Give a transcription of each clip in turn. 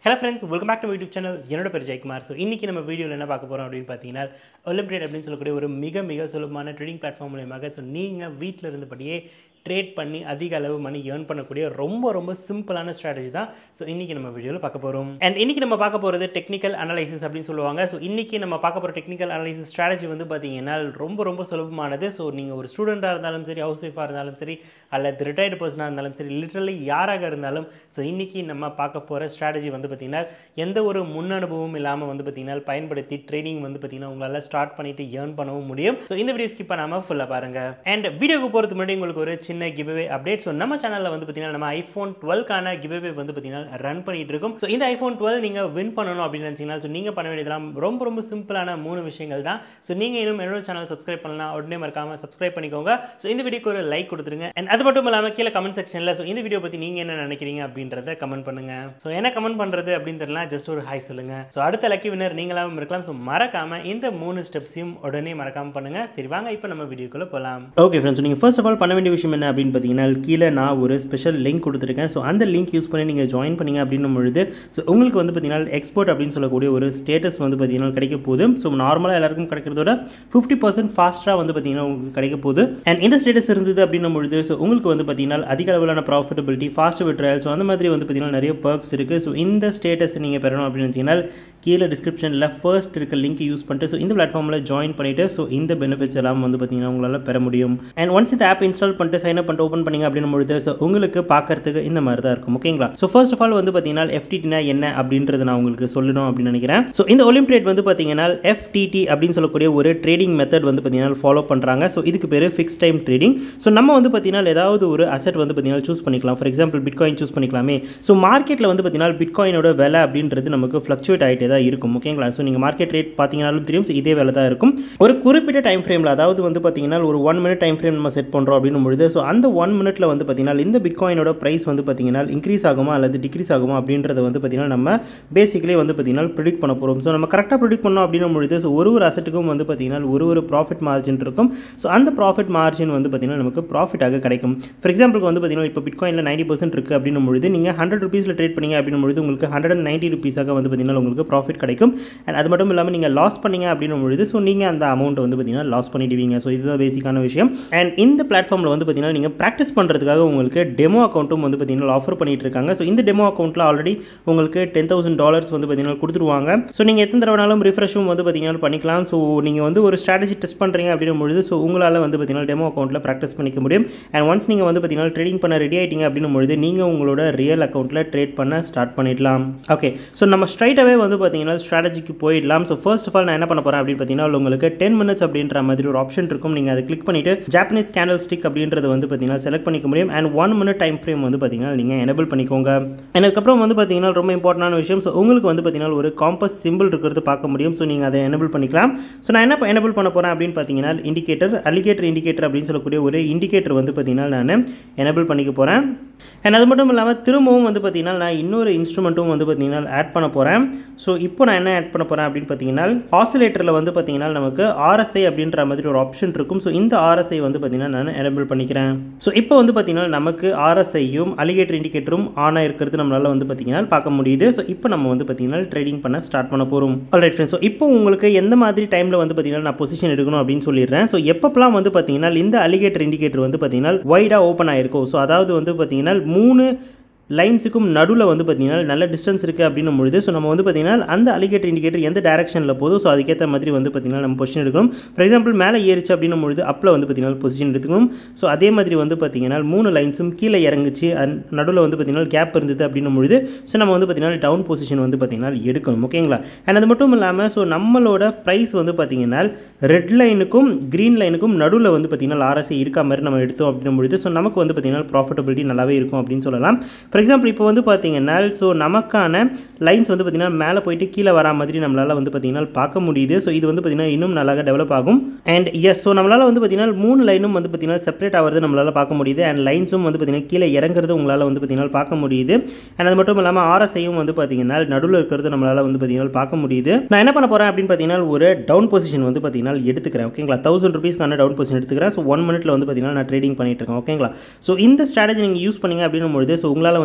hello friends welcome back to YouTube channel என்னோட பேர் Jayakumar so இன்றைக்கி நம்ம வீடியோவில் என்ன பார்க்க போகிறோம் அப்படின்னு பார்த்தீங்கன்னா ஒலிம்பியட் அப்படின்னு சொல்லக்கூடிய ஒரு மிக மிக சுலபமான ட்ரேடிங் பிளாட்ஃபார்ம் மூலியமாக ஸோ நீங்கள் வீட்டில் இருந்தபடியே ட்ரேட் பண்ணி அதிக அளவு மணி ஏர்ன் பண்ணக்கூடிய ரொம்ப ரொம்ப சிம்பிளான ஸ்ட்ராட்டஜி தான் ஸோ இன்றைக்கி நம்ம வீடியோவில் பார்க்க போகிறோம் அண்ட் இன்றைக்கி நம்ம பார்க்க போகிறது டெக்னிக்கல் அனலைசிஸ் அப்படின்னு சொல்லுவாங்க ஸோ இன்றைக்கி நம்ம பார்க்க போகிற டெக்னிக்கல் அனலைசிஸ் ஸ்ட்ராட்டஜி வந்து பார்த்தீங்கன்னா ரொம்ப ரொம்ப சுலபமானது ஸோ நீங்கள் ஒரு ஸ்டூடெண்ட்டாக இருந்தாலும் சரி ஹவுஸ் ஒய்ஃபாக இருந்தாலும் சரி அல்லது ரிட்டையர்டு பர்சனாக இருந்தாலும் சரி லிட்ரலி யாராக இருந்தாலும் ஸோ இன்றைக்கி நம்ம பார்க்க போகிற ஸ்ட்ராட்டஜி வந்து பார்த்திங்கன்னா எந்த ஒரு முன் அனுபவமும் இல்லாமல் வந்து பார்த்திங்கன்னா பயன்படுத்தி ட்ரைனிங் வந்து பார்த்திங்கன்னா உங்களால் ஸ்டார்ட் பண்ணிவிட்டு ஏர்ன் பண்ணவும் முடியும் ஸோ இந்த வீடியோ ஸ்கிப் பண்ணாமல் ஃபுல்லாக பாருங்கள் அண்ட் வீடியோக்கு போகிறதுக்கு முன்னாடி உங்களுக்கு ஒரு சின்ன கிவ்வே அப்டேட் ஸோ நம்ம சேனலில் வந்து பார்த்திங்கன்னா நம்ம ஐஃபோன் டுவெல்க்கான கிவ்வே வந்து பார்த்திங்கன்னா ரன் பண்ணிட்டு இருக்கோம் ஸோ இந்த ஐஃபோன் டுவெல் நீங்கள் வின் பண்ணணும் அப்படின்னு நினச்சிங்கன்னா ஸோ நீங்கள் பண்ண வேண்டியதெல்லாம் ரொம்ப ரொம்ப சிம்பிளான மூணு விஷயங்கள் தான் ஸோ நீங்கள் இன்னும் என்னோட சேனல் சப்ஸ்கிரைப் பண்ணலாம் உடனே மறக்காமல் சப்ஸ்கிரைப் பண்ணிக்கோங்க ஸோ இந்த வீடியோக்கு ஒரு லைக் கொடுத்துருங்க அண்ட் அது மட்டும் இல்லாமல் கீழே கமெண்ட் செக்ஷனில் ஸோ இந்த வீடியோ பற்றி நீங்கள் என்ன நினைக்கிறீங்க அப்படின்றத கமெண்ட் பண்ணுங்க ஸோ என்ன கமெண்ட் பண்ணுறது அப்படின்னு தெரியல ஜஸ்ட் ஒரு ஹாய் சொல்லுங்க ஸோ அடுத்த லக்கி வினர் நீங்களாவும் இருக்கலாம் ஸோ மறக்காம இந்த மூணு ஸ்டெப்ஸையும் உடனே மறக்காம பண்ணுங்க சரி வாங்க இப்போ நம்ம வீடியோக்குள்ள போகலாம் ஓகே ஃப்ரெண்ட்ஸ் நீங்கள் ஃபர்ஸ்ட் ஆஃப் ஆல் பண்ண வேண்டிய விஷயம் என்ன அப்படின்னு பார்த்தீங்கன்னா கீழே நான் ஒரு ஸ்பெஷல் லிங்க் கொடுத்துருக்கேன் ஸோ அந்த லிங்க் யூஸ் பண்ணி நீங்கள் ஜாயின் பண்ணீங்க அப்படின்னும் பொழுது ஸோ உங்களுக்கு வந்து பார்த்தீங்கன்னா எக்ஸ்போர்ட் அப்படின்னு சொல்லக்கூடிய ஒரு ஸ்டேட்டஸ் வந்து பார்த்தீங்கன்னா கிடைக்க போகுது ஸோ நார்மலாக எல்லாருக்கும் கிடைக்கிறதோட ஃபிஃப்டி பர்சன்ட் ஃபாஸ்ட்டாக வந்து பார்த்தீங்கன்னா உங்களுக்கு கிடைக்க போகுது அண்ட் இந்த ஸ்டேட்டஸ் இருந்தது அப்படின்னும் பொழுது ஸோ உங்களுக்கு வந்து பார்த்தீங்கன்னா அதிக அளவிலான ப்ராஃபிட்டபிலிட்டி ஃபாஸ்ட் விட்ரயல் ஸோ அந்த மாதிரி வந்து பார்த்தீங்கன்னா நிறைய பர்க்ஸ் இருக்குது ஸோ இந்த ஸ்டேட்டஸ் நீங்கள் பெறணும் அப்படின்னு வச்சிங்கன்னா கீழே டிஸ்கிரிப்ஷனில் ஃபர்ஸ்ட் இருக்க லிங்க் யூஸ் பண்ணிட்டு ஸோ இந்த பிளாட்ஃபார்மில் ஜாயின் பண்ணிவிட்டு ஸோ இந்த பெனிஃபிட்ஸ் எல்லாம் வந்து பார்த்தீங்கன்னா உங்களால் பெற முடியும் அண்ட் ஒன்ஸ் இந்த ஆப் இன்ஸ்டால் பண்ணிட்டு சைன் அப் பண்ணிட்டு ஓப்பன் பண்ணிங்க அப்படின்னும் பொழுது ஸோ உங்களுக்கு பார்க்கறதுக்கு இந்த மாதிரி தான் இருக்கும் ஓகேங்களா ஸோ ஃபர்ஸ்ட் ஆஃப் ஆல் வந்து பார்த்தீங்கன்னா எஃப்டிடினா என்ன அப்படின்றது நான் உங்களுக்கு சொல்லணும் அப்படின்னு நினைக்கிறேன் ஸோ இந்த ஒலிம்பியட் வந்து பார்த்தீங்கன்னா எஃப்டிடி அப்படின்னு சொல்லக்கூடிய ஒரு ட்ரேடிங் மெத்தட் வந்து பார்த்தீங்கன்னா ஃபாலோ பண்ணுறாங்க ஸோ இதுக்கு பேர் ஃபிக்ஸ் டைம் ட்ரேடிங் ஸோ நம்ம வந்து பார்த்தீங்கன்னா ஏதாவது ஒரு அசெட் வந்து பார்த்தீங்கன்னா சூஸ் பண்ணிக்கலாம் ஃபார் எக்ஸாம்பிள் பிட்காயின் சூஸ் பண்ணிக்கலாமே ஸோ மார்க்கெட்டில் வந்து பார்த்தீங்கன்னா பிட்காயினோட விலை அப்படின்றது நமக்கு ஃப்ளக்சுவேட் ஆகிட்டே தான் இருக்கும் ஓகேங்களா ஸோ நீங்கள் மார்க்கெட் ரேட் பார்த்தீங்கனாலும் தெரியும் ஸோ இதே வேலை தான் இருக்கும் ஒரு குறிப்பிட்ட டைம் ஃப்ரேமில் அதாவது வந்து பார்த்தீங்கன்னா ஒரு ஒன் மினிட் டைம் ஃப்ரேம் நம்ம செட் பண்ணுறோம் அப்படின்னு பொழுது ஸோ அந்த ஒன் மினிட்ல வந்து பார்த்தீங்கன்னா இந்த பிட்காயினோட ப்ரைஸ் வந்து பார்த்தீங்கன்னா இன்க்ரீஸ் ஆகுமா அல்லது டிக்ரீஸ் ஆகுமா அப்படின்றத வந்து பார்த்தீங்கன்னா நம்ம பேசிக்கலி வந்து பார்த்தீங்கன்னா ப்ரிடிக் பண்ண போகிறோம் ஸோ நம்ம கரெக்டாக ப்ரிடிக் பண்ணோம் அப்படின்னும் பொழுது ஸோ ஒரு ஒரு அசட்டுக்கும் வந்து பார்த்தீங்கன்னா ஒரு ஒரு ப்ராஃபிட் மார்ஜின் இருக்கும் ஸோ அந்த ப்ராஃபிட் மார்ஜின் வந்து பார்த்தீங்கன்னா நமக்கு ப்ராஃபிட்டாக கிடைக்கும் ஃபார் எக்ஸாம்பிளுக்கு வந்து பார்த்தீங்கன்னா இப்போ பிட்காயினில் நைன்டி பர்சன்ட் இருக்குது அப்படின்னும் பொழுது நீங்கள் ஹண்ட்ரட் ருபீஸில் ட்ரேட் பண்ணீங்க அப்படின்னும் பொழுது உங்களுக்கு ஹண்ட்ரட் அண்ட் நைன்ட்டி ருபீஸாக வந்து பார்த்தீங்கன்னா உங்களுக்கு ப்ராஃபிட் கிடைக்கும் அண்ட் அது மட்டும் இல்லாமல் நீங்கள் லாஸ் பண்ணீங்க அப்படின்னும் பொழுது ஸோ நீங்கள் அந்த அமௌண்ட்டை வந்து பார்த்தீங்கன்னா லாஸ் பண்ணிடுவீங்க ஸோ இதுதான் பேசிக்கான விஷயம் அண்ட் இந்த பிளாட்ஃபார்மில் வந்து பார்த்தீங்கன்னா நீங்கள் ப்ராக்டிஸ் பண்ணுறதுக்காக உங்களுக்கு டெமோ அக்கௌண்ட்டும் வந்து பார்த்தீங்கன்னா ஆஃபர் பண்ணிட்டு இருக்காங்க ஸோ இந்த டெமோ அக்கௌண்ட்டில் ஆல்ரெடி உங்களுக்கு டென் தௌசண்ட் டாலர்ஸ் வந்து பார்த்தீங்கன்னா கொடுத்துருவாங்க ஸோ நீங்கள் எத்தனை தடவைனாலும் ரிஃப்ரெஷும் வந்து பார்த்தீங்கன்னா பண்ணிக்கலாம் ஸோ நீங்கள் வந்து ஒரு ஸ்ட்ராட்டஜி டெஸ்ட் பண்ணுறீங்க அப்படின்னும் பொழுது ஸோ உங்களால் வந்து பார்த்தீங்கன்னா டெமோ அக்கௌண்ட்டில் ப்ராக்டிஸ் பண்ணிக்க முடியும் அண்ட் ஒன்ஸ் நீங்கள் வந்து பார்த்தீங்கன்னா ட்ரேடிங் பண்ண ரெடி ஆகிட்டீங்க அப்படின்னும் பொழுது நீங்கள் உங்களோட ரியல் அக்கௌண்ட்டில் ட்ரேட் பண்ண ஸ்டார்ட் பண்ணிடலாம் ஓகே ஸோ நம்ம ஸ்ட்ரைட்டாகவே வந்து பார்த்தீங்கன்னா ஸ்ட்ராட்டஜிக்கு போயிடலாம் ஸோ ஃபர்ஸ்ட் ஆஃப் ஆல் நான் என்ன பண்ண போகிறேன் அப்படின்னு பார்த்தீங்கன்னா உங்களுக்கு டென் மினிட்ஸ் அப்படின்ற மாதிரி ஒரு ஆப்ஷன் இருக்கும் நீங்கள் அதை கிளிக் பண்ணிவிட்டு ஜாப்பனீஸ் கேண்டல் ஸ்டிக் அப்படின்றது வந்து பார்த்தீங்கன்னா செலக்ட் பண்ணிக்க முடியும் and one minute time frame வந்து பார்த்தீங்கன்னா நீங்கள் எனபிள் பண்ணிக்கோங்க அதுக்கப்புறம் வந்து பார்த்தீங்கன்னா ரொம்ப இம்பார்ட்டண்டான விஷயம் ஸோ உங்களுக்கு வந்து பார்த்தீங்கன்னா ஒரு காம்பஸ் சிம்பிள் இருக்கிறது பார்க்க முடியும் ஸோ நீங்கள் அதை எனபிள் பண்ணிக்கலாம் ஸோ நான் என்ன எனபிள் பண்ண போகிறேன் அப்படின்னு பார்த்தீங்கன்னா இண்டிகேட்டர் அலிகேட்டர் இண்டிகேட்டர் அப்படின்னு சொல்லக்கூடிய ஒரு இண்டிகேட்டர் வந்து பார்த்தீங்கன்னா நான் எனபிள் பண்ணிக்க போகிறேன் அண்ட் அது மட்டும் இல்லாமல் திரும்பவும் வந்து பார்த்தீங்கன்னா நான் இன்னொரு இன்ஸ்ட்ருமெண்ட்டும் வந்து பார்த்தீங்கன்னா ஆட் பண்ண போகிறேன் ஸோ இப்போ நான் என்ன ஆட் பண்ண போகிறேன் அப்படின்னு பார்த்தீங்கன்னா ஆசிலேட்டரில் வந்து பார்த்தீங்கன்னா நமக்கு ஆர்எஸ்ஐ அப்படின்ற மாதிரி ஒரு ஆப்ஷன் இருக்கும் ஸோ இந்த ஆர்எஸ்ஐ வந்து பார்த்தீங்கன்னா நான் எனபிள் பண்ணிக்கிறேன் ஸோ இப்போ வந்து பார்த்தீங்கன்னா நமக்கு ஆர்எஸ்ஐயும் அலிகேட்டர் இண்டிகேட்டரும் ஆன் இருக்கிறது நம்மளால் வந்து பார்த்தீங்கன்னா பார்க்க முடியுது ஸோ இப்போ நம்ம வந்து பார்த்தீங்கன்னா ட்ரேடிங் பண்ண ஸ்டார்ட் பண்ண போகிறோம் ஆல்ரைட் ஃப்ரெண்ட்ஸ் ஸோ இப்போ உங்களுக்கு எந்த மாதிரி டைமில் வந்து பார்த்தீங்கன்னா நான் பொசிஷன் எடுக்கணும் அப்படின்னு சொல்லிடுறேன் ஸோ எப்பப்பெல்லாம் வந்து பார்த்தீங்கன்னா இந்த அலிகேட்டர் இண்டிகேட்டர் வந்து பார்த்தீங்கன்னா வைடாக ஓப்பன் ஆயிருக்கும் ஸோ அதாவது வந்து பார்த்தீங்கன்னா மூணு லைன்ஸுக்கும் நடுவில் வந்து பார்த்தீங்கன்னா நல்ல டிஸ்டன்ஸ் இருக்குது அப்படின்னும் பொழுது ஸோ நம்ம வந்து பார்த்தீங்கன்னா அந்த அலிகேட்டர் இண்டிகேட்டர் எந்த டேரக்ஷனில் போதும் ஸோ அதுக்கேற்ற மாதிரி வந்து பார்த்தீங்கன்னா நம்ம பொசிஷன் எடுக்கணும் ஃபார் எக்ஸாம்பிள் மேலே ஏறிச்சு அப்படின்னும் பொழுது அப்பில் வந்து பார்த்தீங்கன்னா பொசிஷன் எடுத்துக்கணும் ஸோ அதே மாதிரி வந்து பார்த்தீங்கன்னா மூணு லைன்ஸும் கீழே இறங்குச்சு நடுவில் வந்து பார்த்தீங்கன்னா கேப் இருந்தது அப்படின்னும் பொழுது ஸோ நம்ம வந்து பார்த்தீங்கன்னா டவுன் பொசிஷன் வந்து பார்த்தீங்கன்னா எடுக்கணும் ஓகேங்களா அண்ட் அது மட்டும் இல்லாமல் ஸோ நம்மளோட ப்ரைஸ் வந்து பார்த்தீங்கன்னா ரெட் லைனுக்கும் க்ரீன் லைனுக்கும் நடுவில் வந்து பார்த்தீங்கன்னா ஆர்எஸ்ஐ இருக்கா மாதிரி நம்ம எடுத்தோம் அப்படின்னும் பொழுது ஸோ நமக்கு வந்து பார்த்தீங்கன்னா ப்ராஃபிட்டபிலிட்டி நல்லாவே இருக்கும் அப்படின்னு சொல்லலாம் ஃபார் எக்ஸாம்பிள் இப்போ வந்து பார்த்தீங்கன்னா ஸோ நமக்கான லைன்ஸ் வந்து பார்த்திங்கன்னா மேலே போயிட்டு கீழே வரா மாதிரி நம்மளால் வந்து பார்த்திங்கன்னா பார்க்க முடியுது ஸோ இது வந்து பார்த்திங்கன்னா இன்னும் நல்லா டெவலப் ஆகும் அண்ட் எஸ் ஸோ நம்மளால் வந்து பார்த்திங்கன்னா மூணு லைனும் வந்து பார்த்திங்கன்னா செப்பரேட் ஆகிறது நம்மளால் பார்க்க முடியுது அண்ட் லைன்ஸும் வந்து பார்த்திங்கன்னா கீழே இறங்குறது உங்களால் வந்து பார்த்திங்கன்னா பார்க்க முடியுது அண்ட் அது மட்டும் இல்லாமல் ஆர்எஸ்ஐயும் வந்து பார்த்திங்கன்னா நடுவில் இருக்கிறது நம்மளால் வந்து பார்த்திங்கன்னா பார்க்க முடியுது நான் என்ன பண்ண போகிறேன் அப்படின்னு பார்த்தீங்கன்னா ஒரு டவுன் பொசிஷன் வந்து பார்த்திங்கன்னா எடுத்துக்கிறேன் ஓகேங்களா தௌசண்ட் ருபீஸ்க்கான டவுன் பொசிஷன் எடுத்துக்கிறேன் ஸோ ஒன் மினிட்ல வந்து பார்த்திங்கன்னா நான் ட்ரேடிங் பண்ணிட்டு இருக்கேன் ஓகேங்களா ஸோ இந்த ஸ்ட்ராட்டஜி நீங்கள் யூஸ் பண்ணீங்க அப்படின்னும் பொழுது ஸோ உங்களால் வந்து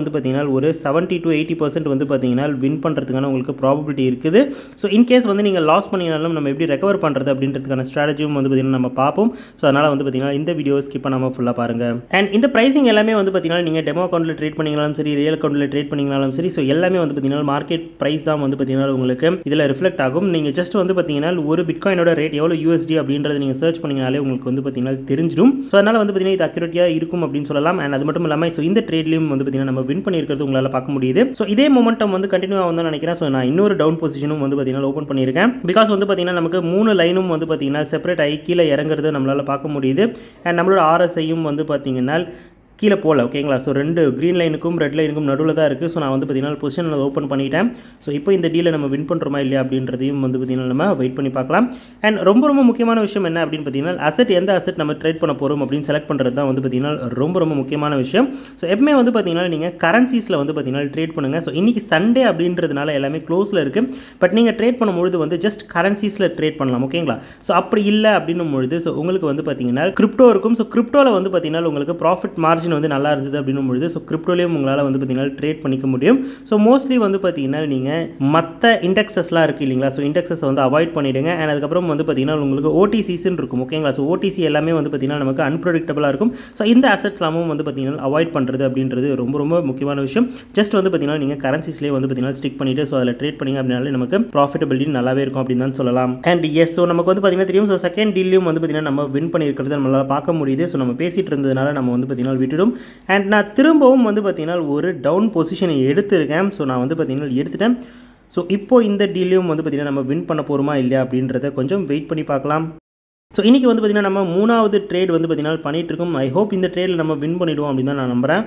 வந்து பார்த்தீங்கன்னா ஒரு செவன்ட்டி டு எயிட்டி பர்சன்ட் வந்து பார்த்தீங்கன்னா வின் பண்ணுறதுக்கான உங்களுக்கு ப்ராபபிலிட்டி இருக்குது ஸோ இன்கேஸ் வந்து நீங்கள் லாஸ் பண்ணினாலும் நம்ம எப்படி ரெக்கவர் பண்ணுறது அப்படின்றதுக்கான ஸ்ட்ராட்டஜியும் வந்து பார்த்தீங்கன்னா நம்ம பார்ப்போம் ஸோ அதனால் வந்து பார்த்தீங்கன்னா இந்த வீடியோ ஸ்கிப் பண்ணாமல் ஃபுல்லாக பாருங்கள் அண்ட் இந்த ப்ரைசிங் எல்லாமே வந்து பார்த்தீங்கன்னா நீங்கள் டெமோ அக்கௌண்ட்டில் ட்ரேட் பண்ணிங்கனாலும் சரி ரியல் அக்கௌண்ட்டில் ட்ரேட் பண்ணிங்கனாலும் சரி ஸோ எல்லாமே வந்து பார்த்தீங்கன்னா மார்க்கெட் ப்ரைஸ் தான் வந்து பார்த்தீங்கன்னா உங்களுக்கு இதில் ரிஃப்ளெக்ட் ஆகும் நீங்கள் ஜஸ்ட் வந்து பார்த்தீங்கன்னா ஒரு பிட்காயினோட ரேட் எவ்வளோ யூஎஸ்டி அப்படின்றத நீங்கள் சர்ச் பண்ணிங்கனாலே உங்களுக்கு வந்து பார்த்தீங்கன்னா தெரிஞ்சிடும் ஸோ அதனால் வந்து பார்த்தீங்கன்னா இது அக்யூரேட்டியாக இருக்கும் அப்படின்னு சொல்லலாம் அண்ட் அது மட்டும் இல்லாமல் ஸோ இந்த ட்ரேட்லையும் வந்து பார்த்தீங்கன்னா நம்ம வின் பண்ணியிருக்கிறது உங்களால் பார்க்க முடியுது ஸோ இதே மொமெண்டம் வந்து கண்டினியூ ஆகும் நினைக்கிறேன் ஸோ நான் இன்னொரு டவுன் பொசிஷனும் வந்து பார்த்தீங்கன்னா ஓப்பன் பண்ணியிருக்கேன் பிகாஸ் வந்து பார்த்தீங்கன்னா நமக்கு மூணு லைனும் வந்து பார்த்தீங்கன்னா செப்பரேட் ஆகி கீழே இறங்குறது நம்மளால் பார்க்க முடியுது அண்ட் நம்மளோட ஆர்எஸ்ஐயும் வந்து பார்த்தீங்கன்னா கீழே போகல ஓகேங்களா ஸோ ரெண்டு க்ரீன் லைனுக்கும் ரெட் லைனுக்கும் நடுவில் தான் இருக்குது ஸோ நான் வந்து பார்த்தீங்கன்னா பொசிஷனில் ஓப்பன் பண்ணிட்டேன் ஸோ இப்போ இந்த டீலை நம்ம வின் பண்ணுறோமா இல்லையா அப்படின்றதையும் வந்து பார்த்தீங்கன்னா நம்ம வெயிட் பண்ணி பார்க்கலாம் அண்ட் ரொம்ப ரொம்ப முக்கியமான விஷயம் என்ன அப்படின்னு பார்த்தீங்கன்னா அசெட் எந்த அசெட் நம்ம ட்ரேட் பண்ண போகிறோம் அப்படின்னு செலக்ட் பண்ணுறது தான் வந்து பார்த்தீங்கன்னா ரொம்ப ரொம்ப முக்கியமான விஷயம் ஸோ எப்பவுமே வந்து பார்த்தீங்கன்னா நீங்கள் கரன்சிஸில் வந்து பார்த்தீங்கன்னா ட்ரேட் பண்ணுங்கள் ஸோ இன்றைக்கி சண்டே அப்படின்றதுனால எல்லாமே க்ளோஸில் இருக்குது பட் நீங்கள் ட்ரேட் பண்ணும்பொழுது வந்து ஜஸ்ட் கரன்சிஸில் ட்ரேட் பண்ணலாம் ஓகேங்களா ஸோ அப்படி இல்லை அப்படின்னும் பொழுது ஸோ உங்களுக்கு வந்து பார்த்தீங்கன்னா கிரிப்டோ இருக்கும் ஸோ கிரிப்டோவில் வந்து பார்த்தீங்கன்னா உங்களுக்கு ப்ராஃபிட் மார்ஜின் வந்து நல்லா இருந்தது அப்படின்னும் பொழுது ஸோ கிரிப்டோலையும் உங்களால் வந்து பார்த்தீங்கன்னா ட்ரேட் பண்ணிக்க முடியும் ஸோ மோஸ்ட்லி வந்து பார்த்தீங்கன்னா நீங்கள் மற்ற இண்டெக்ஸஸ்லாம் இருக்குது இல்லைங்களா ஸோ இண்டெக்ஸஸ் வந்து அவாய்ட் பண்ணிவிடுங்க அண்ட் அதுக்கப்புறம் வந்து பார்த்தீங்கன்னா உங்களுக்கு ஓடிசிஸ்ன்னு இருக்கும் ஓகேங்களா ஸோ ஓடிசி எல்லாமே வந்து பார்த்தீங்கன்னா நமக்கு அன்ப்ரடிக்டபுளாக இருக்கும் ஸோ இந்த அசட்ஸ்லாமும் வந்து பார்த்தீங்கன்னா அவாய்ட் பண்ணுறது அப்படின்றது ரொம்ப ரொம்ப முக்கியமான விஷயம் ஜஸ்ட் வந்து பார்த்தீங்கன்னா நீங்கள் கரன்சிஸ்லேயே வந்து பார்த்தீங்கன்னா ஸ்டிக் பண்ணிவிட்டு ஸோ அதில் ட்ரேட் பண்ணிங்க அப்படின்னாலே நமக்கு ப்ராஃபிட்டபிலிட்டி நல்லாவே இருக்கும் அப்படின்னு தான் சொல்லலாம் அண்ட் எஸ் ஸோ நமக்கு வந்து பார்த்தீங்கன்னா தெரியும் ஸோ செகண்ட் டீல்லையும் வந்து பார்த்தீங்கன்னா நம்ம வின் பண்ணியிருக்கிறது நம்மளால் பார்க்க முடியுது ஸோ நம்ம பேசிகிட்டு இருந்ததுனால நம்ம வந்து பார்த்தீங்கன்னா விட்டுடும் அண்ட் நான் திரும்பவும் வந்து பார்த்தீங்கன்னா ஒரு டவுன் பொசிஷனை எடுத்திருக்கேன் ஸோ நான் வந்து பார்த்தீங்கன்னா எடுத்துட்டேன் ஸோ இப்போ இந்த டீலையும் வந்து பார்த்தீங்கன்னா நம்ம வின் பண்ண போகிறோமா இல்லையா அப்படின்றத கொஞ்சம் வெயிட் பண்ணி பார்க்கலாம் ஸோ இன்றைக்கி வந்து பார்த்திங்கன்னா நம்ம மூணாவது ட்ரேட் வந்து பார்த்திங்கன்னா பண்ணிகிட்டு இருக்கோம் ஐ ஹோப் இந்த ட்ரேடில் நம்ம வின் பண்ணிவிடுவோம் அப்படின்னு தான் நான் நம்புகிறேன்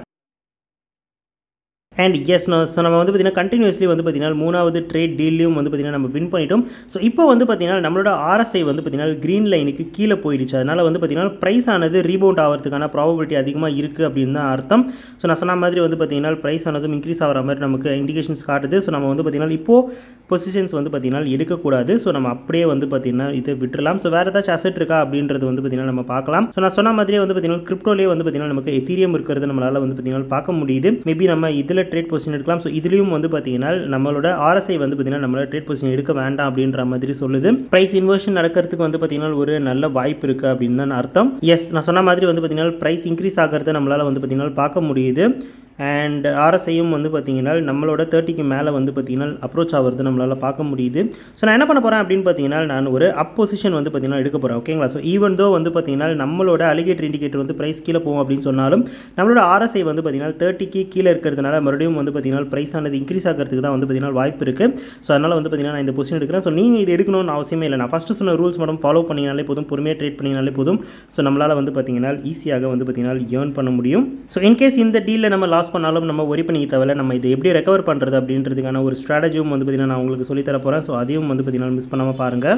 அண்ட் எஸ் ஸோ நம்ம வந்து பார்த்திங்கன்னா கண்டினியூஸ்லி வந்து பார்த்திங்கன்னா மூணாவது ட்ரேட் டீல்லையும் வந்து பார்த்திங்கன்னா நம்ம வின் பண்ணிட்டோம் ஸோ இப்போ வந்து பார்த்திங்கன்னா நம்மளோட ஆர்எஸ்ஐ வந்து பார்த்திங்கன்னா க்ரீன் லைனுக்கு கீழே போயிடுச்சு அதனால் வந்து பார்த்திங்கன்னா ப்ரைஸ் ஆனது ரீபவுண்ட் ஆகிறதுக்கான ப்ராபபிலிட்டி அதிகமாக இருக்குது அப்படின்னு தான் அர்த்தம் ஸோ நான் சொன்ன மாதிரி வந்து பார்த்திங்கன்னா ப்ரைஸ் ஆனதும் இன்க்ரீஸ் ஆகிற மாதிரி நமக்கு இண்டிகேஷன்ஸ் காட்டுது ஸோ நம்ம வந்து பார்த்திங்கன்னா இப்போது பொசிஷன்ஸ் வந்து பார்த்திங்கன்னா எடுக்கக்கூடாது ஸோ நம்ம அப்படியே வந்து பார்த்திங்கன்னா இதை விட்டுறலாம் ஸோ வேறு ஏதாச்சும் அசெட் இருக்கா அப்படின்றது வந்து பார்த்திங்கன்னா நம்ம பார்க்கலாம் ஸோ நான் சொன்ன மாதிரியே வந்து பார்த்திங்கன்னா கிரிப்டோலேயே வந்து பார்த்திங்கன்னா நமக்கு எத்தீரியம் இருக்கிறது நம்மளால் வந்து பார்த்திங்கன்னா பார்க்க முடியுது மேபி நம்ம இதில் ட்ரேட் பொசிஷன் எடுக்கலாம் ஸோ இதுலேயும் வந்து பார்த்தீங்கன்னா நம்மளோட ஆர்எஸ்ஐ வந்து பார்த்தீங்கன்னா நம்மளோட ட்ரேட் பொசிஷன் எடுக்க வேண்டாம் அப்படின்ற மாதிரி சொல்லுது ப்ரைஸ் இன்வர்ஷன் நடக்கிறதுக்கு வந்து பார்த்தீங்கன்னா ஒரு நல்ல வாய்ப்பு இருக்குது அப்படின்னு தான் அர்த்தம் எஸ் நான் சொன்ன மாதிரி வந்து பார்த்தீங்கன்னா ப்ரைஸ் இன்க்ரீஸ் ஆகிறத நம்மளால் வந்து பார்த்தீங்கன்னா பார்க்க முடியுது அண்ட் ஆர்எஸ்ஐயும் வந்து பார்த்தீங்கன்னா நம்மளோட தேர்ட்டிக்கு மேலே வந்து பார்த்தீங்கன்னா அப்ரோச் ஆகிறது நம்மளால் பார்க்க முடியுது ஸோ நான் என்ன பண்ண போகிறேன் அப்படின்னு பார்த்தீங்கன்னா நான் ஒரு அப் பொசிஷன் வந்து பார்த்தீங்கன்னா எடுக்க போகிறேன் ஓகேங்களா ஸோ ஈவன் தோ வந்து பார்த்தீங்கன்னா நம்மளோட அலிகேட்டர் இண்டிகேட்டர் வந்து ப்ரைஸ் கீழே போகும் அப்படின்னு சொன்னாலும் நம்மளோட ஆர்எஸ்ஐ வந்து பார்த்தீங்கன்னா தேர்ட்டிக்கு கீழே இருக்கிறதுனால மறுபடியும் வந்து பார்த்தீங்கன்னா ப்ரைஸ் ஆனது இன்க்ரீஸ் ஆகிறதுக்கு தான் வந்து பார்த்தீங்கன்னா வாய்ப்பு இருக்குது ஸோ அதனால் வந்து பார்த்தீங்கன்னா நான் இந்த பொசிஷன் எடுக்கிறேன் ஸோ நீங்கள் இது எடுக்கணும்னு அவசியமே இல்லை நான் ஃபஸ்ட்டு சொன்ன ரூல்ஸ் மட்டும் ஃபாலோ பண்ணிங்கனாலே போதும் பொறுமையாக ட்ரேட் பண்ணிங்கனாலே போதும் ஸோ நம்மளால் வந்து பார்த்தீங்கன்னா ஈஸியாக வந்து பார்த்தீங்கன்னா ஏர்ன் பண்ண முடியும் ஸோ இன்கேஸ் இந்த டீலில் நம்ம லாஸ் பண்ணாலும் நம்ம ஒரி பண்ணிக்க தேவையில்ல நம்ம இதை எப்படி ரெக்கவர் பண்ணுறது அப்படின்றதுக்கான ஒரு ஸ்ட்ராட்டஜியும் வந்து பார்த்தீங்கன்னா நான் உங்களுக்கு சொல்லித்தர போகிறேன் ஸோ அதையும் வந்து பார்த்தீங்கன்னா மிஸ் பண்ணாமல் பாருங்கள்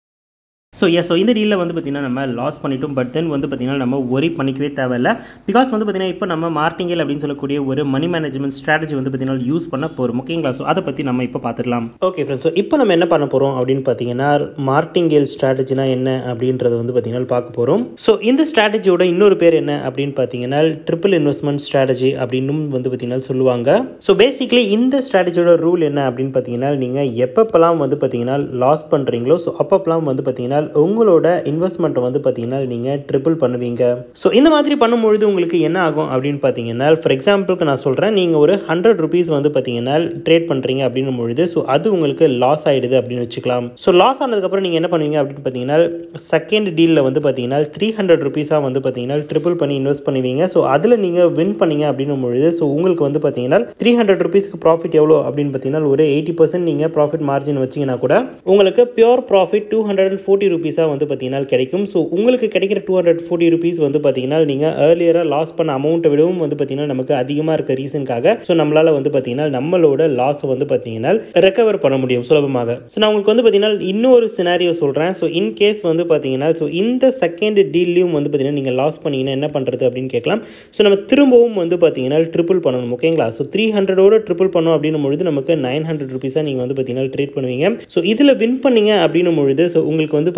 ஸோ எஸ் ஸோ இந்த டீலில் வந்து பார்த்திங்கன்னா நம்ம லாஸ் பண்ணிட்டோம் பட் தென் வந்து பார்த்திங்கன்னா நம்ம ஒரி பண்ணிக்கவே தேவையில்ல பிகாஸ் வந்து பார்த்திங்கன்னா இப்போ நம்ம மார்டிங்கல் அப்படின்னு சொல்லக்கூடிய ஒரு மணி மேனேஜ்மெண்ட் ஸ்ட்ராட்டஜி வந்து பார்த்திங்கன்னா யூஸ் பண்ண போகிறோம் ஓகேங்களா ஸோ அதை பற்றி நம்ம இப்போ பார்த்துக்கலாம் ஓகே ஃப்ரெண்ட்ஸ் ஸோ இப்போ நம்ம என்ன பண்ண போகிறோம் அப்படின்னு பார்த்தீங்கன்னா மார்டிங்கல் ஸ்ட்ராட்டஜினா என்ன அப்படின்றத வந்து பார்த்திங்கன்னா பார்க்க போகிறோம் ஸோ இந்த ஸ்ட்ராட்டஜியோட இன்னொரு பேர் என்ன அப்படின்னு பார்த்தீங்கன்னா ட்ரிபிள் இன்வெஸ்ட்மெண்ட் ஸ்ட்ராட்டஜி அப்படின்னும் வந்து பார்த்திங்கன்னா சொல்லுவாங்க ஸோ பேசிக்கலி இந்த ஸ்ட்ராட்டஜியோட ரூல் என்ன அப்படின்னு பார்த்தீங்கன்னா நீங்கள் எப்பப்பெல்லாம் வந்து பார்த்தீங்கன்னா லாஸ் பண்ணுறீங்களோ ஸோ அப்பப்பெல்லாம் வந்து பார்த்தீங்கன்னா உங்களோட இன்வெஸ்ட்மெண்ட்டை வந்து பார்த்தீங்கன்னா நீங்கள் ட்ரிபிள் பண்ணுவீங்க ஸோ இந்த மாதிரி பண்ணும்பொழுது உங்களுக்கு என்ன ஆகும் அப்படின்னு பார்த்தீங்கன்னா ஃபார் எக்ஸாம்பிளுக்கு நான் சொல்கிறேன் நீங்கள் ஒரு ஹண்ட்ரட் ருபீஸ் வந்து பார்த்தீங்கன்னா ட்ரேட் பண்ணுறீங்க அப்படின்னும் பொழுது ஸோ அது உங்களுக்கு லாஸ் ஆகிடுது அப்படின்னு வச்சுக்கலாம் ஸோ லாஸ் ஆனதுக்கப்புறம் நீங்கள் என்ன பண்ணுவீங்க அப்படின்னு பார்த்தீங்கன்னா செகண்ட் டீலில் வந்து பார்த்தீங்கன்னா த்ரீ ஹண்ட்ரட் ருபீஸாக வந்து பார்த்தீங்கன்னா ட்ரிபிள் பண்ணி இன்வெஸ்ட் பண்ணுவீங்க ஸோ அதில் நீங்கள் வின் பண்ணீங்க அப்படின்னும் பொழுது ஸோ உங்களுக்கு வந்து பார்த்தீங்கன்னா த்ரீ ஹண்ட்ரட் ருபீஸ்க்கு ப்ராஃபிட் எவ்வளோ அப்படின்னு பார்த்தீங்கன்னா ஒரு எயிட்டி பர்சன்ட் நீங்கள் ப்ராஃபிட் மார்ஜின் வச்சிங்கன்னா கூட உங்களுக்கு pure profit two hundred and forty ருபீஸாக வந்து பார்த்தீங்கன்னா கிடைக்கும் ஸோ உங்களுக்கு கிடைக்கிற டூ ஹண்ட்ரட் ஃபோர்ட்டி ருபீஸ் வந்து பார்த்தீங்கன்னா நீங்கள் ஏர்லியராக லாஸ் பண்ண அமௌண்ட்டை விடவும் வந்து பார்த்தீங்கன்னா நமக்கு அதிகமாக இருக்க ரீசனுக்காக ஸோ நம்மளால் வந்து பார்த்தீங்கன்னா நம்மளோட லாஸை வந்து பார்த்தீங்கன்னா ரெக்கவர் பண்ண முடியும் சுலபமாக ஸோ நான் உங்களுக்கு வந்து பார்த்தீங்கன்னா இன்னொரு சினாரியோ சொல்கிறேன் ஸோ இன் கேஸ் வந்து பார்த்தீங்கன்னா ஸோ இந்த செகண்ட் டீல்லையும் வந்து பார்த்தீங்கன்னா நீங்கள் லாஸ் பண்ணீங்கன்னா என்ன பண்ணுறது அப்படின்னு கேட்கலாம் ஸோ நம்ம திரும்பவும் வந்து பார்த்தீங்கன்னா ட்ரிபிள் பண்ணணும் ஓகேங்களா ஸோ த்ரீ ஹண்ட்ரடோட ட்ரிபிள் பண்ணோம் அப்படின்னும் பொழுது நமக்கு நைன் ஹண்ட்ரட் ருபீஸாக நீங்கள் வந்து பார்த்தீங்கன்னா ட்ரேட் பண்ணுவீங்க ஸோ இதில் வின் பண்ணீங்க அப்படின்னும் பொழுது ஸோ உங்களுக்கு வந்து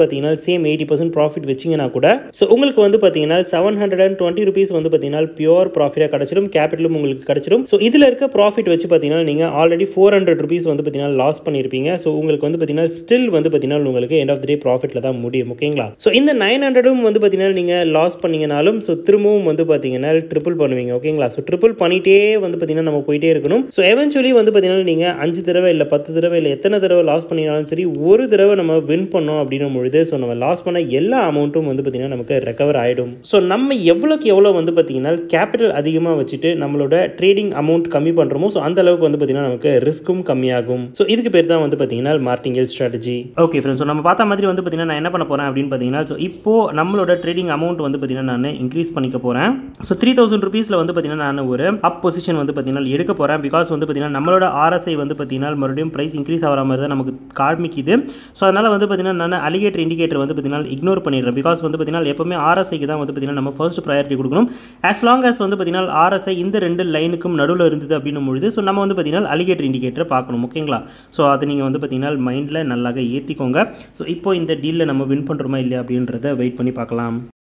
பார்த்தீங்கன்னா சேம் எயிட்டி பர்சன்ட் ப்ராஃபிட் வச்சிங்கன்னா கூட ஸோ உங்களுக்கு வந்து பார்த்தீங்கன்னா seven hundred and twenty rupees வந்து பார்த்தீங்கன்னா பியூர் ப்ராஃபிட்டாக கிடச்சிடும் கேபிட்டலும் உங்களுக்கு கிடச்சிடும் ஸோ இதில் இருக்க ப்ராஃபிட் வச்சு பார்த்தீங்கன்னா நீங்கள் ஆல்ரெடி ஃபோர் ஹண்ட்ரட் ருபீஸ் வந்து பார்த்தீங்கன்னா லாஸ் பண்ணியிருப்பீங்க ஸோ உங்களுக்கு வந்து பார்த்தீங்கன்னா ஸ்டில் வந்து பார்த்தீங்கன்னா உங்களுக்கு எண்ட் ஆஃப் த டே ப்ராஃபிட்டில் தான் முடியும் ஓகேங்களா ஸோ இந்த நைன் ஹண்ட்ரடும் வந்து பார்த்தீங்கன்னா நீங்கள் லாஸ் பண்ணீங்கனாலும் ஸோ திரும்பவும் வந்து பார்த்தீங்கன்னா ட்ரிபிள் பண்ணுவீங்க ஓகேங்களா ஸோ ட்ரிபிள் பண்ணிட்டே வந்து பார்த்தீங்கன்னா நம்ம போயிட்டே இருக்கணும் ஸோ எவென்ச்சுவலி வந்து பார்த்தீங்கன்னா நீங்கள் அஞ்சு தடவை இல்லை பத்து தடவை இல்லை எத்தனை தடவை லாஸ் பண்ணினாலும் சரி ஒரு தடவை நம்ம வின் பண்ணோம் அப்படின்னும் பொழுது ஸோ நம்ம லாஸ் பண்ண எல்லா அமௌண்ட்டும் வந்து பார்த்தீங்கன்னா நமக்கு ரெக்கவர் ஆகிடும் ஸோ நம்ம எவ்வளோக்கு எவ்வளோ வந்து பார்த்தீங்கன்னா கேபிட்டல் அதிகமாக வச்சுட்டு நம்மளோட ட்ரேடிங் அமௌண்ட் கம்மி பண்ணுறோமோ ஸோ அந்த அளவுக்கு வந்து பார்த்தீங்கன்னா நமக்கு ரிஸ்க்கும் கம்மியாகும் ஸோ இதுக்கு பேர் தான் வந்து பார்த்தீங்கன்னா martingale strategy okay friends so நம்ம பார்த்த மாதிரி வந்து பார்த்தீங்கன்னா நான் என்ன பண்ண போகிறேன் அப்படின்னு பார்த்தீங்கன்னா ஸோ இப்போ நம்மளோட ட்ரேடிங் அமௌண்ட் வந்து பார்த்தீங்கன்னா நான் இன்க்ரீஸ் பண்ணிக்க போகிறேன் ஸோ த்ரீ தௌசண்ட் ருபீஸில் வந்து பார்த்தீங்கன்னா நான் ஒரு அப் பொசிஷன் வந்து பார்த்தீங்கன்னா எடுக்க போகிறேன் பிகாஸ் வந்து பார்த்தீங்கன்னா நம்மளோட ஆர்எஸ்ஐ வந்து பார்த்தீங்கன்னா மறுபடியும் ப்ரைஸ் இன்க்ரீஸ் ஆகிற மாதிரி தான் நமக்கு காமிக்குது ஸோ அதனால் வந்து பார்த்தீங்கன்னா நான் அலிகேட்டர் இண்டிகேட்டர் வந்து பார்த்தீங்கன்னா இக்னோர் பண்ணிடுறேன் பிகாஸ் வந்து பார்த்தீங்கன்னா எப்பவுமே ஆர்எஸ்ஐக்கு தான் வந்து பார்த்தீங்கன்னா நம்ம ஃபர்ஸ்ட் ப்ரையாரிட்டி கொடுக்கணும் as லாங் as வந்து பார்த்தீங்கன்னா ஆர்எஸ்ஐ இந்த ரெண்டு லைனுக்கும் நடுவில் இருந்தது அப்படின்னும் பொழுது ஸோ நம்ம வந்து பார்த்தீங்கன்னா அலிகேட்டர் இண்டிகேட்டர் பார்க்கணும் ஓகேங்களா ஸோ அதை நீங்கள் வந்து பார்த்தீங்கன்னா மைண்டில் நல்லாக ஏற்றிக்கோங்க ஸோ இப்போ இந்த டீலில் நம்ம வின் பண்ணுறோமா இல்லையா அப்படின்றத வெயிட் பண்ணி பார்க்கலாம்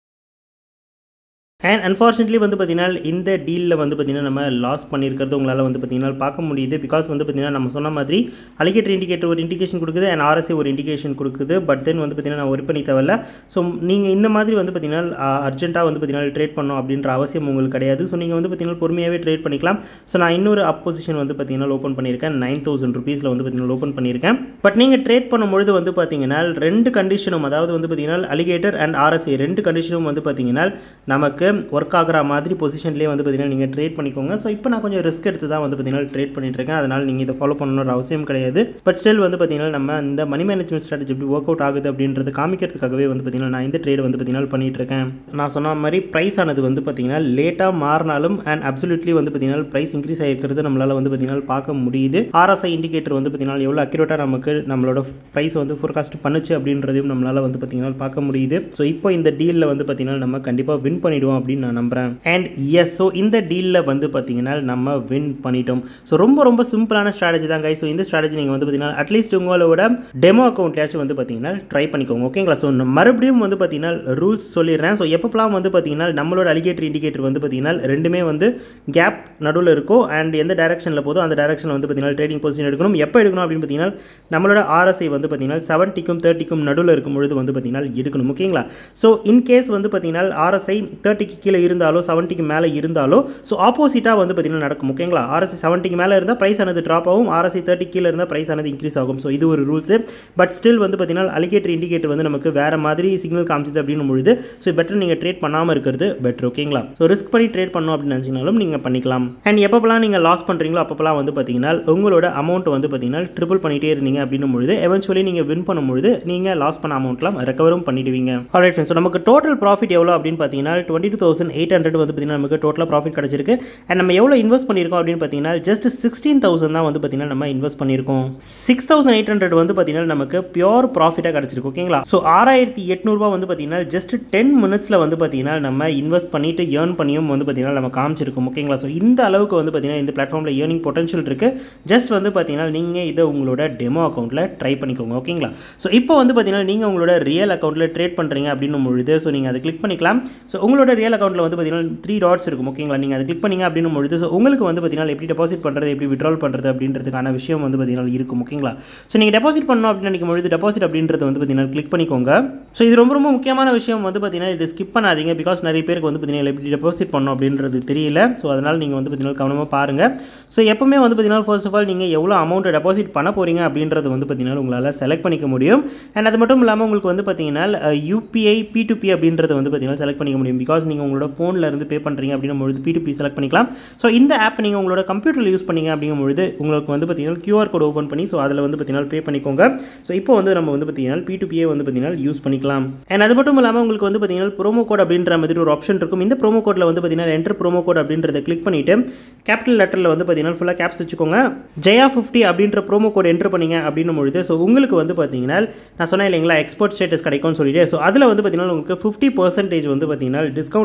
அண்ட் அன்ஃபார்ச்சுனேட்லி வந்து பார்த்தீங்கன்னா இந்த டீலில் வந்து பார்த்தீங்கன்னா நம்ம லாஸ் பண்ணியிருக்கிறது உங்களால் வந்து பார்த்தீங்கன்னா பார்க்க முடியுது பிகாஸ் வந்து பார்த்தீங்கன்னா நம்ம சொன்ன மாதிரி அலிகேட்டர் இண்டிகேட்டர் ஒரு இண்டிகேஷன் கொடுக்குது அண்ட் ஆர்எஸ்ஐ ஒரு இண்டிகேஷன் கொடுக்குது பட் தென் வந்து பார்த்தீங்கன்னா நான் ஒர்க் பண்ணி தேவையில்ல ஸோ நீங்கள் இந்த மாதிரி வந்து பார்த்தீங்கன்னா அர்ஜென்ட்டாக வந்து பார்த்தீங்கன்னா ட்ரேட் பண்ணணும் அப்படின்ற அவசியம் உங்களுக்கு கிடையாது ஸோ நீங்கள் வந்து பார்த்தீங்கன்னா பொறுமையாகவே ட்ரேட் பண்ணிக்கலாம் ஸோ நான் இன்னொரு அப்போசிஷன் வந்து பார்த்தீங்கன்னா ஓப்பன் பண்ணியிருக்கேன் நைன் தௌசண்ட் ருபீஸில் வந்து பார்த்தீங்கன்னா ஓப்பன் பண்ணியிருக்கேன் பட் நீங்கள் ட்ரேட் பண்ணும்பொழுது வந்து பார்த்தீங்கன்னா ரெண்டு கண்டிஷனும் அதாவது வந்து பார்த்தீங்கன்னா அலிகேட்டர் அண்ட் ஆர்எஸ்ஐ ரெண்டு கண்டிஷனும் வந்து பார்த்தீங்கன்னா நமக்கு ஒர்க் ஆகிற மாதிரி பொசிஷன்லேயே வந்து பார்த்தீங்கன்னா நீங்கள் ட்ரேட் பண்ணிக்கோங்க ஸோ இப்போ நான் கொஞ்சம் ரிஸ்க் எடுத்து தான் வந்து பார்த்தீங்கன்னா ட்ரேட் பண்ணிட்டு இருக்கேன் அதனால் நீங்கள் இதை ஃபாலோ பண்ணணுன்ற அவசியம் கிடையாது பட் ஸ்டில் வந்து பார்த்தீங்கன்னா நம்ம இந்த மணி மேனேஜ்மெண்ட் ஸ்ட்ராட்டஜி எப்படி ஒர்க் அவுட் ஆகுது அப்படின்றது காமிக்கிறதுக்காகவே வந்து பார்த்தீங்கன்னா நான் இந்த ட்ரேட் வந்து பார்த்தீங்கன்னா பண்ணிட்டு இருக்கேன் நான் சொன்ன மாதிரி ப்ரைஸ் ஆனது வந்து பார்த்தீங்கன்னா லேட்டாக மாறினாலும் அண்ட் அப்சல்யூட்லி வந்து பார்த்தீங்கன்னா ப்ரைஸ் இன்க்ரீஸ் ஆகிருக்கிறது நம்மளால் வந்து பார்த்தீங்கன்னா பார்க்க முடியுது ஆர்எஸ்ஐ இண்டிகேட்டர் வந்து பார்த்தீங்கன்னா எவ்வளோ அக்யூரேட்டாக நமக்கு நம்மளோட ப்ரைஸ் வந்து ஃபோர்காஸ்ட் பண்ணுச்சு அப்படின்றதையும் நம்மளால் வந்து பார்த்தீங்கன்னா பார்க்க முடியுது ஸோ இப்போ இந்த டீலில் வந்து பார்த்தீங்கன்னா நம்ம கண்டிப்பாக வின் பண்ணிடுவோம் அப்படின்னு நான் நம்புகிறேன் அண்ட் எஸ் ஸோ இந்த டீலில் வந்து பார்த்தீங்கன்னா நம்ம வின் பண்ணிட்டோம் ஸோ ரொம்ப ரொம்ப சிம்பிளான ஸ்ட்ராட்டஜி தான் guys ஸோ இந்த ஸ்ட்ராட்டஜி நீங்கள் வந்து பார்த்தீங்கன்னா அட்லீஸ்ட் உங்களோட டெமோ அக்கௌண்ட்லேயாச்சும் வந்து பார்த்தீங்கன்னா ட்ரை பண்ணிக்கோங்க ஓகேங்களா ஸோ மறுபடியும் வந்து பார்த்தீங்கன்னா ரூல்ஸ் சொல்லிடுறேன் ஸோ எப்பப்பெல்லாம் வந்து பார்த்தீங்கன்னா நம்மளோட அலிகேட்டர் இண்டிகேட்டர் வந்து பார்த்தீங்கன்னா ரெண்டுமே வந்து கேப் நடுவில் இருக்கும் அண்ட் எந்த டேரக்ஷனில் போதோ அந்த டேரக்ஷனில் வந்து பார்த்தீங்கன்னா ட்ரேடிங் பொசிஷன் எடுக்கணும் எப்போ எடுக்கணும் அப்படின்னு பார்த்தீங்கன்னா நம்மளோட ஆர்எஸ்ஐ வந்து பார்த்தீங்கன்னா செவன்ட்டிக்கும் தேர்ட்டிக்கும் நடுவில் இருக்கும் பொழுது வந்து பார்த்தீங்கன்னா எடுக்கணும் ஓகேங்களா ஸோ இன்கேஸ் வந்து பார்த்தீங்கன்னா ஆர்எஸ்ஐ தேர்ட்டிக்கு கீழே இருந்தாலோ செவன்ட்டிக்கு மேலே இருந்தாலோ ஸோ ஆப்போசிட்டாக வந்து பார்த்தீங்கன்னா நடக்கும் ஓகேங்களா ஆர்எஸ்ஐ செவன்ட்டிக்கு மேலே இருந்தால் ப்ரைஸ் ஆனது ட்ராப் ஆகும் ஆர்எஸ்ஐ தேர்ட்டி கீழே இருந்தால் ப்ரைஸ் ஆனது இன்க்ரீஸ் ஆகும் ஸோ இது ஒரு ரூல்ஸு பட் ஸ்டில் வந்து பார்த்தீங்கன்னா அலிகேட்டர் இண்டிகேட்டர் வந்து நமக்கு வேறு மாதிரி சிக்னல் காமிச்சது அப்படின்னு பொழுது ஸோ பெட்டர் நீங்கள் ட்ரேட் பண்ணாமல் இருக்கிறது பெட்டர் ஓகேங்களா ஸோ ரிஸ்க் பண்ணி ட்ரேட் பண்ணணும் அப்படின்னு நினச்சினாலும் நீங்கள் பண்ணிக்கலாம் அண்ட் எப்பப்பெல்லாம் நீங்கள் லாஸ் பண்ணுறீங்களோ அப்பப்பெல்லாம் வந்து பார்த்தீங்கன்னா உங்களோட அமௌண்ட் வந்து பார்த்தீங்கன்னா ட்ரிபிள் பண்ணிட்டே இருந்தீங்க அப்படின்னும் பொழுது எவென்ச்சுவலி நீங்கள் வின் பண்ணும்பொழுது நீங்கள் லாஸ் பண்ண அமௌண்ட்லாம் ரெக்கவரும் பண்ணிடுவீங்க ஆல்ரைட் ஃப்ரெண்ட்ஸ் நமக்கு டோட்டல் ப்ராஃபிட் எவ்வளோ அப்படின்னு பார்த்தீங்கன்னா twenty two thousand eight hundred வந்து பார்த்தீங்கன்னா நமக்கு டோட்டலாக ப்ராஃபிட் கிடச்சிருக்கு அண்ட் நம்ம எவ்வளோ இன்வெஸ்ட் பண்ணியிருக்கோம் அப்படின்னு பார்த்தீங்கன்னா ஜஸ்ட் சிக்ஸ்டீன் தௌசண்ட் தான் வந்து பார்த்தீங்கன்னா நம்ம இன்வெஸ்ட் பண்ணியிருக்கோம் சிக்ஸ் தௌசண்ட் எயிட் ஹண்ட்ரட் வந்து பார்த்தீங்கன்னா நமக்கு பியோர் ப்ராஃபிட்டாக கிடச்சிருக்கு ஓகேங்களா ஸோ ஆறாயிரத்தி எட்நூறுபா வந்து பார்த்தீங்கன்னா ஜஸ்ட் டென் மினிட்ஸில் வந்து பார்த்தீங்கன்னா நம்ம இன்வெஸ்ட் பண்ணிட்டு ஏர்ன் பண்ணியும் வந்து பார்த்தீங்கன்னா நம்ம காமிச்சிருக்கோம் ஓகேங்களா ஸோ இந்த அளவுக்கு வந்து பார்த்தீங்கன்னா இந்த பிளாட்ஃபார்மில் ஏர்னிங் பொட்டன்ஷியல் இருக்குது ஜஸ்ட் வந்து பார்த்தீங்கன்னா நீங்கள் இதை உங்களோட டெமோ அக்கௌண்ட்டில் ட்ரை பண்ணிக்கோங்க ஓகேங்களா ஸோ இப்போ வந்து பார்த்தீங்கன்னா நீங்கள் உங்களோட ரியல் அக்கௌண்ட்டில் ட்ரேட் பண்ணுறீங்க அப்படின்னும் பொழுது ஸோ நீங்கள் அதை கிளிக் பண்ணிக்கலாம் ஸோ உங்களோட ரியல் அக்கௌண்ட்டில் வந்து பார்த்தீங்கன்னா த்ரீ டாட்ஸ் இருக்கும் ஓகேங்களா நீங்கள் அதை கிளிக் பண்ணீங்க அப்படின்னும் பொழுது ஸோ உங்களுக்கு வந்து பார்த்தீங்கன்னா எப்படி டெபாசிட் பண்ணுறது எப்படி விட்ரால் பண்ணுறது அப்படின்றதுக்கான விஷயம் வந்து பார்த்தீங்கன்னா இருக்கும் ஓகேங்களா ஸோ நீங்கள் டெபாசிட் பண்ணணும் அப்படின்னு நினைக்கும் பொழுது டெபாசிட் அப்படின்றது வந்து பார்த்தீங்கன்னா கிளிக் பண்ணிக்கோங்க ஸோ இது ரொம்ப ரொம்ப முக்கியமான விஷயம் வந்து பார்த்தீங்கன்னா இது ஸ்கிப் பண்ணாதீங்க பிகாஸ் நிறைய பேருக்கு வந்து பார்த்தீங்கன்னா எப்படி டெபாசிட் பண்ணணும் அப்படின்றது தெரியல ஸோ அதனால் நீங்கள் வந்து பார்த்தீங்கன்னா கவனமாக பாருங்கள் ஸோ எப்பவுமே வந்து பார்த்தீங்கன்னா ஃபர்ஸ்ட் ஆஃப் ஆல் நீங்கள் எவ்வளோ அமௌண்ட்டை டெபாசிட் பண்ண போகிறீங்க அப்படின்றது வந்து பார்த்தீங்கன்னா உங்களால் செலக்ட் பண்ணிக்க முடியும் அண்ட் அது மட்டும் இல்லாமல் உங்களுக்கு வந்து பார்த்தீங்கன்னா யூபிஐ பி டு பி அப்படின்றத வந்து பார்த்தீங்கன்னா செலக்ட் பண்ணிக்க முடியும் பிகாஸ் நீங்கள் உங்களோட ஃபோனில் இருந்து பே பண்ணுறீங்க அப்படின்னும் பொழுது பி டு பி செலக்ட் பண்ணிக்கலாம் ஸோ இந்த ஆப் நீங்கள் உங்களோட கம்ப்யூட்டரில் யூஸ் பண்ணீங்க அப்படிங்கும் பொழுது உங்களுக்கு வந்து பார்த்தீங்கன்னா கியூஆர் கோட் ஓப்பன் பண்ணி ஸோ அதில் வந்து பார்த்தீங்கன்னா பே பண்ணிக்கோங்க ஸோ இப்போ வந்து நம்ம வந்து பார்த்தீங்கன்னா பி டு பியே வந்து பார்த்தீங்கன்னா யூஸ் பண்ணிக்கலாம் அண்ட் அது மட்டும் இல்லாமல் உங்களுக்கு வந்து பார்த்தீங்கன்னா ப்ரோமோ கோட் அப்படின்ற மாதிரி ஒரு ஆப்ஷன் இருக்கும் இந்த ப்ரோமோ கோடில் வந்து பார்த்தீங்கன்னா என்டர் ப்ரோமோ கோட் அப்படின்றத கிளிக் பண்ணிவிட்டு கேபிட்டல் லெட்டரில் வந்து பார்த்தீங்கன்னா ஃபுல்லாக கேப்ஸ் வச்சுக்கோங்க ஜெயா ஃபிஃப்டி அப்படின்ற ப்ரோமோ கோட் என்டர் பண்ணீங்க அப்படின்னும் பொழுது ஸோ உங்களுக்கு வந்து பார்த்தீங்கன்னா நான் சொன்னேன் இல்லைங்களா எக்ஸ்போர்ட் ஸ்டேட்டஸ் கிடைக்கும்னு சொல்லிட்டு ஸோ அதில் வந்து பார்த்தீங்கன்னா உங்களுக்கு ஃபிஃப்டி பர்சன்டேஜ் வந்து பார்த்தீங்கன்னா டிஸ்கவுண்ட்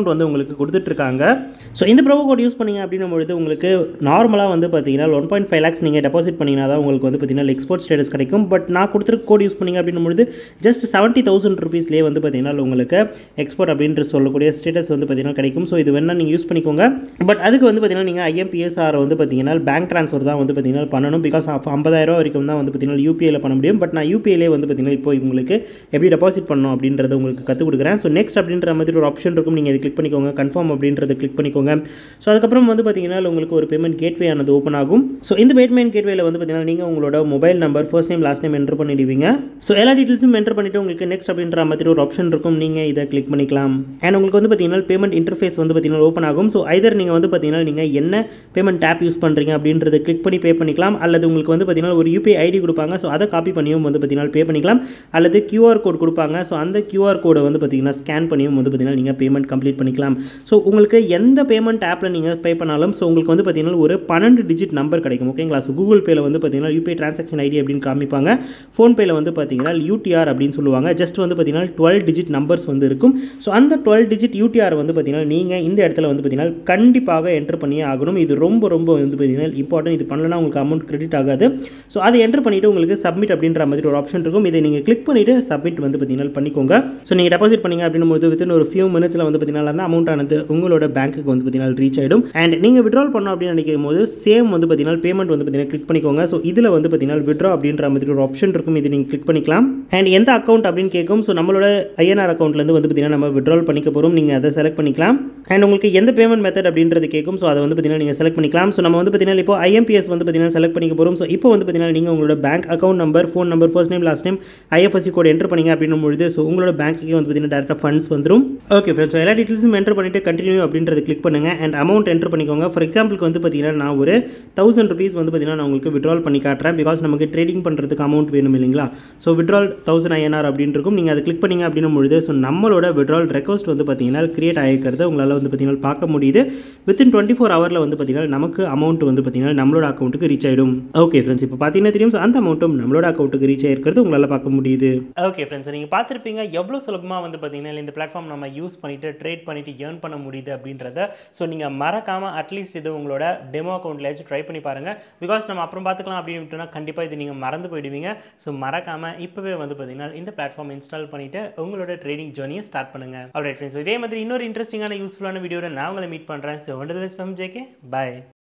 டிஸ்கவுண்ட் வந்து உங்களுக்கு கொடுத்துட்ருக்காங்க ஸோ இந்த ப்ரோமோ கோட் யூஸ் பண்ணீங்க அப்படின்னும் பொழுது உங்களுக்கு நார்மலாக வந்து பார்த்தீங்கன்னா ஒன் பாயிண்ட் ஃபைவ் லேக்ஸ் நீங்கள் டெபாசிட் பண்ணிங்கன்னா தான் உங்களுக்கு வந்து பார்த்தீங்கன்னா எக்ஸ்போர்ட் ஸ்டேட்டஸ் கிடைக்கும் பட் நான் கொடுத்துருக்க கோட் யூஸ் பண்ணீங்க அப்படின்னும் பொழுது ஜஸ்ட் செவன்ட்டி தௌசண்ட் ருபீஸ்லேயே வந்து பார்த்தீங்கன்னா உங்களுக்கு எக்ஸ்போர்ட் அப்படின்ற சொல்லக்கூடிய ஸ்டேட்டஸ் வந்து பார்த்தீங்கன்னா கிடைக்கும் ஸோ இது வேணால் நீங்கள் யூஸ் பண்ணிக்கோங்க பட் அதுக்கு வந்து பார்த்தீங்கன்னா நீங்கள் ஐஎம்பிஎஸ்ஆர் வந்து பார்த்தீங்கன்னா பேங்க் ட்ரான்ஸ்ஃபர் தான் வந்து பார்த்தீங்கன்னா பண்ணணும் பிகாஸ் ஐம்பதாயிரம் வரைக்கும் தான் வந்து பார்த்தீங்கன்னா யூபிஐயில் பண்ண முடியும் பட் நான் யூபிஐலே வந்து பார்த்தீங்கன்னா இப்போ உங்களுக்கு எப்படி டெபாசிட் பண்ணணும் அப்படின்றத உங்களுக்கு கற்றுக் கொடுக்குறேன் ஸோ நெக்ஸ்ட் அப்படின்ற மாதிரி ஒரு ஆப்ஷன் இருக்கும் நீங்கள் இதை கிளிக் பண்ணிக்கோங்க கன்ஃபார்ம் அப்படின்றத கிளிக் பண்ணிக்கோங்க ஸோ அதுக்கப்புறம் வந்து பார்த்தீங்கன்னா உங்களுக்கு ஒரு பேமெண்ட் கேட்வே ஆனது ஓப்பன் ஆகும் ஸோ இந்த பேமெண்ட் கேட்வேல வந்து பார்த்தீங்கன்னா நீங்கள் உங்களோட mobile number first name last name enter பண்ணிடுவீங்க ஸோ எல்லா டீட்டெயில்ஸும் என்டர் பண்ணிவிட்டு உங்களுக்கு நெக்ஸ்ட் அப்படின்ற மாதிரி ஒரு ஆப்ஷன் இருக்கும் நீங்கள் இதை கிளிக் பண்ணிக்கலாம் அண்ட் உங்களுக்கு வந்து பார்த்தீங்கன்னா பேமெண்ட் இன்டர்ஃபேஸ் வந்து பார்த்தீங்கன்னா ஓப்பன் ஆகும் ஸோ ஐதர் நீங்கள் வந்து பார்த்தீங்கன்னா நீங்கள் என்ன பேமெண்ட் டேப் யூஸ் பண்ணுறீங்க அப்படின்றத கிளிக் பண்ணி பே பண்ணிக்கலாம் அல்லது உங்களுக்கு வந்து பார்த்தீங்கன்னா ஒரு யூபிஐ ஐடி கொடுப்பாங்க ஸோ அதை காப்பி பண்ணியும் வந்து பார்த்தீங்கன்னா பே பண்ணிக்கலாம் அல்லது கியூஆர் கோட் கொடுப்பாங்க ஸோ அந்த கியூஆர் கோடை வந்து பார்த்தீங்கன்னா ஸ்கேன் பண்ணியும் வந்து பார்த்தீங்கன்னா நீங்கள் பேமெண்ட் கம்ப்ளீட் பண்ணிக்கலாம் ஸோ உங்களுக்கு எந்த பேமெண்ட் ஆப்பில் நீங்கள் பே பண்ணாலும் ஸோ உங்களுக்கு வந்து பார்த்தீங்கன்னா ஒரு பன்னெண்டு டிஜிட் நம்பர் கிடைக்கும் ஓகேங்களா ஸோ கூகுள் பேயில் வந்து பார்த்தீங்கன்னா யூபிஐ ட்ரான்சாக்ஷன் ஐடி அப்படின்னு காமிப்பாங்க ஃபோன்பேயில் வந்து பார்த்தீங்கன்னா யூடிஆர் அப்படின்னு சொல்லுவாங்க ஜஸ்ட் வந்து பார்த்தீங்கன்னா டுவெல் டிஜிட் நம்பர்ஸ் வந்து இருக்கும் ஸோ அந்த டுவெல் டிஜிட் யூடிஆர் வந்து பார்த்தீங்கன்னா நீங்கள் இந்த இடத்துல வந்து பார்த்தீங்கன்னா கண்டிப்பாக என்டர் பண்ணியே ஆகணும் இது ரொம்ப ரொம்ப வந்து பார்த்தீங்கன்னா இம்பார்ட்டன்ட் இது பண்ணலன்னா உங்களுக்கு அமௌண்ட் கிரெடிட் ஆகாது ஸோ அதை என்டர் பண்ணிவிட்டு உங்களுக்கு சப்மிட் அப்படின்ற மாதிரி ஒரு ஆப்ஷன் இருக்கும் இதை நீங்கள் கிளிக் பண்ணிவிட்டு சப்மிட் வந்து பார்த்தீங்கன்னா பண்ணிக்கோங்க ஸோ நீங்கள் டெபாசிட் பண்ணீங்க அப்படின்னும் போது வித்தின் ஒரு ஃபியூ மினிட்ஸில் வந்து பார்த்தீங்கன்னா அந்த அமௌண்ட் ஆனது உங்களோட பேங்க்குக்கு வந்து பார்த்தீங்கன்னா ரீச் ஆகிடும் அண்ட் நீங்கள் விட்ரால் பண்ணோம் அப்படின்னு நினைக்கும் போது சேம் வந்து பார்த்தீங்கன்னா பேமெண்ட் வந்து பார்த்தீங்கன்னா கிளிக் பண்ணிக்கோங்க ஸோ இதில் வந்து பார்த்தீங்கன்னா விட்ரா அப்படின்ற மாதிரி ஒரு ஆப்ஷன் இருக்கும் இது நீங்கள் கிளிக் பண்ணிக்கலாம் அண்ட் எந்த அக்கௌண்ட் அப்படின்னு கேட்கும் ஸோ நம்மளோட ஐஎன்ஆர் அக்கௌண்ட்லேருந்து வந்து பார்த்தீங்கன்னா நம்ம விட்ரால் பண்ணிக்க போகிறோம் நீங்கள் அதை செலக்ட் பண்ணிக்கலாம் அண்ட் உங்களுக்கு எந்த பேமெண்ட் மெத்தட் அப்படின்றது கேட்கும் ஸோ அதை வந்து பார்த்தீங்கன்னா நீங்கள் செலக்ட் பண்ணிக்கலாம் ஸோ நம்ம வந்து பார்த்தீங்கன்னா இப்போ ஐஎம்பிஎஸ் வந்து பார்த்தீங்கன்னா செலக்ட் பண்ணிக்க போகிறோம் ஸோ இப்போ வந்து பார்த்தீங்கன்னா நீங்கள் உங்களோட bank account number phone number first name last name IFSC code enter பண்ணீங்க அப்படின்னும் பொழுது ஸோ உங்களோட பேங்க்குக்கு வந்து பார்த்தீங்கன்னா டேரெக்டாக ஃபண்ட்ஸ் வந்துடும் ஓகே ஃப்ரெண்ட்ஸ் எல்லா டீட்டெயில்ஸும் என்டர் பண்ணிட்டு கண்டினியூ அப்படின்றத கிளிக் பண்ணுங்கள் அண்ட் அமௌண்ட் என்டர் பண்ணிக்கோங்க ஃபார் எக்ஸாம்பிளுக்கு வந்து பார்த்தீங்கன்னா நான் ஒரு தௌசண்ட் ருபீஸ் வந்து பார்த்தீங்கன்னா நான் உங்களுக்கு விட்ரால் பண்ணி காட்டுறேன் பிகாஸ் நமக்கு ட்ரேடிங் பண்ணுறதுக்கு அமௌண்ட் வேணும் இல்லைங்களா ஸோ விட்ரால் தௌசண்ட் ஐஎன்ஆர் அப்படின்னு இருக்கும் நீங்கள் அதை கிளிக் பண்ணீங்க அப்படின்னும் பொழுது ஸோ நம்மளோட விட்ரால் ரெக்வஸ்ட் வந்து பார்த்தீங்கன்னா கிரியேட் ஆகிருக்கிறத உங்களால் வந்து பார்த்தீங்கன்னா பார்க்க முடியுது வித்தின் டுவெண்ட்டி ஃபோர் ஹவரில் வந்து பார்த்தீங்கன்னா நமக்கு அமௌண்ட் வந்து பார்த்தீங்கன்னா நம்மளோட அக்கௌண்ட்டுக்கு ரீச் ஆகிடும் ஓகே ஃப்ரெண்ட்ஸ் இப்போ பார்த்தீங்கன்னா தெரியும் ஸோ அந்த அமௌண்ட்டும் நம்மளோட அக்கௌண்ட்டுக்கு ரீச் ஆகிருக்கிறது உங்களால் பார்க்க முடியுது ஓகே ஃப்ரெண்ட்ஸ் நீங்கள் பார்த்துருப்பீங்க எவ்வளோ சுலபமாக வந்து பார்த்தீங்கன்னா இந்த பிளாட்ஃபார்ம் நம்ம யூஸ் பண்ணிவிட்டு ட்ரேட் பண்ணிவிட்டு ஏர்ன் பண்ண முடியுது அப்படின்றத ஸோ நீங்கள் மறக்காமல் அட்லீஸ்ட் இது உங்களோட டெமோ அக்கௌண்ட்லேயாச்சும் ட்ரை பண்ணி பாருங்கள் பிகாஸ் நம்ம அப்புறம் பார்த்துக்கலாம் அப்படின்னு கண்டிப்பாக இது நீங்கள் மறந்து போயிடுவீங்க ஸோ மறக்காமல் இப்போவே வந்து பார்த்தீங்கன்னா இந்த பிளாட்ஃபார்ம் இன்ஸ்டால் பண்ணிவிட்டு உங்களோட ட்ரேடிங் ஜேர்னியை ஸ்டார்ட் பண்ணுங்கள் ஆல்ரைட் ஃப்ரெண்ட்ஸ் இதே மாதிரி இன்னொரு இன்ட்ரெஸ்டிங்கான யூஸ்ஃபுல்லான வீடியோவில் நான் உங்களை மீட் பண்ணுறேன் ஸோ ஒன்று ஜேகே பாய்